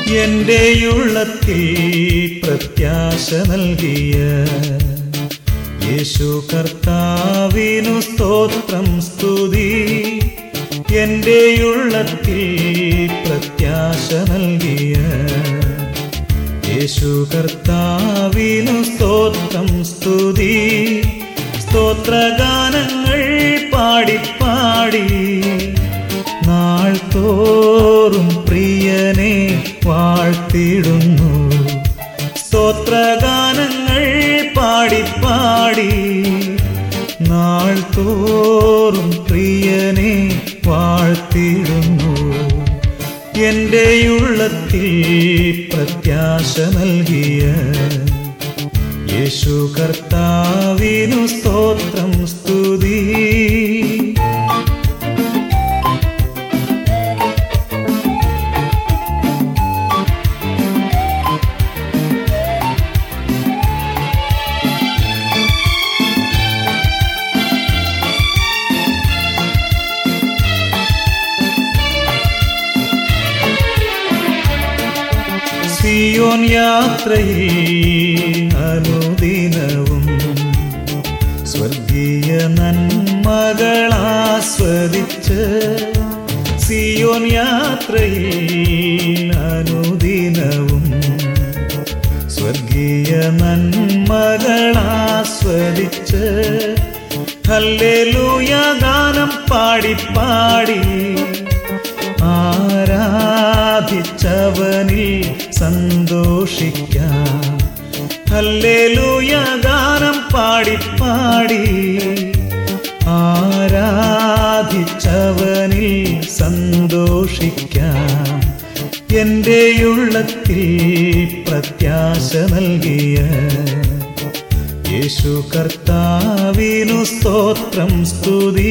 എന്റെ ഉള്ളത്തിൽ പ്രത്യാശ നൽകിയ യേശു കർത്താവിനു സ്തോത്രം സ്തുതി എന്റെ ഉള്ളത്തിൽ പ്രത്യാശ നൽകിയ യേശു കർത്താവിനു സ്തോത്രം സ്തുതി സ്തോത്രഗാനങ്ങൾ പാടിപ്പാടി നാൾ തോറും പ്രിയനെ വാഴ്ത്തിടുന്നു സ്തോത്രഗാനങ്ങൾ പാടിപ്പാടി നാൾ തോറും പ്രിയനെ വാഴ്ത്തിടുന്നു എന്റെ ഉള്ളത്തിൽ പ്രത്യാശ നൽകിയ യേശു കർത്താവിനു സ്തോത്രം സ്തുതി സിയോൻ യാത്രയിൽ അനുദിനവും സ്വർഗീയ നന്മകൾ ആസ്വദിച്ച് സിയോൻ യാത്രയിൽ അനുദിനവും സ്വർഗീയ നന്മകൾ ആസ്വദിച്ച് ഹല്ലേലൂയ ഗാനം പാടി പാടി ആരാധിച്ചവനിൽ സന്തോഷിക്കാം ഹല്ലേലൂയ ഗാനം പാടി പാടി ആരാധിച്ചവനിൽ സന്തോഷിക്കാം എൻ്റെ ഉള്ളത്തിൽ പ്രത്യാശ നൽകിയ യേശു കർത്താവിനു സ്തോത്രം സ്തുതി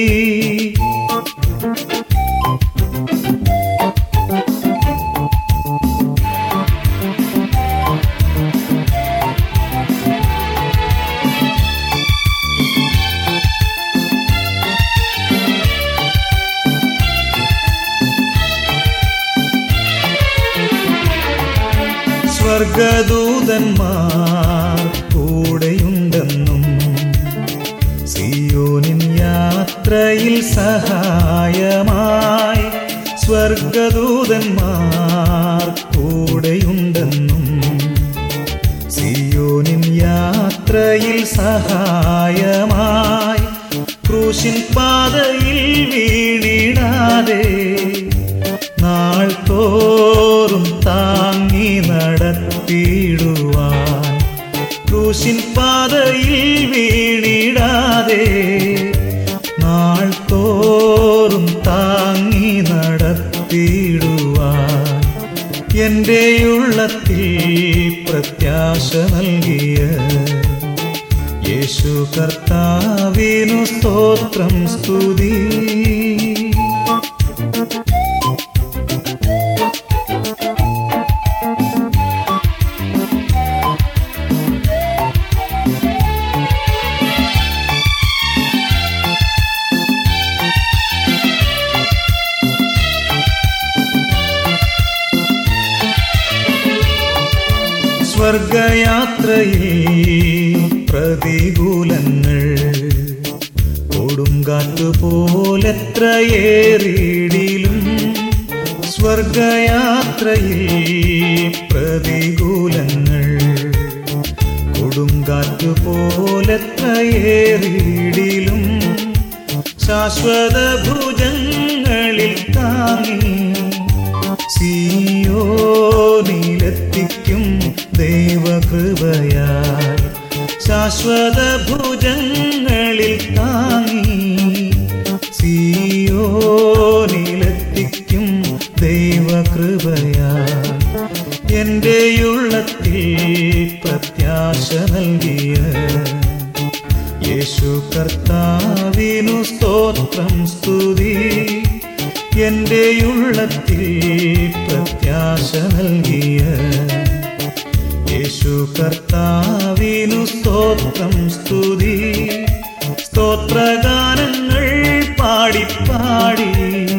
സ്വർഗദൂതന്മാർ കൂടെയുണ്ടെന്നും സിയോനിൻ യാത്രയിൽ സഹായമായി സ്വർഗദൂതന്മാർ കൂടെയുണ്ടെന്നും സിയോനിൻ യാത്രയിൽ സഹായമായി ക്രൂശിൻ പാതയിൽ വീണിടാതെ നാൾ തോറും താങ്ങി നടത്തിയിടുവാൻ ക്രൂശിൻ പാതയിൽ വീണിടാതെ നാൾ തോറും താങ്ങി നടത്തിയിടുവാൻ എൻ്റെ ഉള്ളത്തിൽ പ്രത്യാശ നൽകിയ യേശു കർത്താവിനു സ്തോത്രം സ്തുതി സ്വർഗയാത്രയിൽ പ്രതികൂലങ്ങൾ കൊടുങ്കാറ്റു പോലെത്രയേറിയിടിലും സ്വർഗയാത്രയിൽ പ്രതികൂലങ്ങൾ കൊടുങ്കാറ്റു പോലെത്രയേറിയിടിലും ശാശ്വത ഭുജങ്ങളിൽ താങ്ങി സിയോനിലെത്തിക്കും ദൈവകൃപയാൽ ശാശ്വത ഭുജങ്ങളിൽ താങ്ങി സിയോനിലെത്തിക്കും ദൈവകൃപയാൽ എൻ്റെ ഉള്ളത്തിൽ പ്രത്യാശ നൽകിയ യേശു കർത്താവിനു സ്തോത്രം സ്തുതി എൻ്റെ ഉള്ളത്തിൽ പ്രത്യാശ നൽകിയ യേശു കർത്താവിനു സ്തോത്രം സ്തുതി സ്തോത്രഗാനങ്ങൾ പാടി പാടി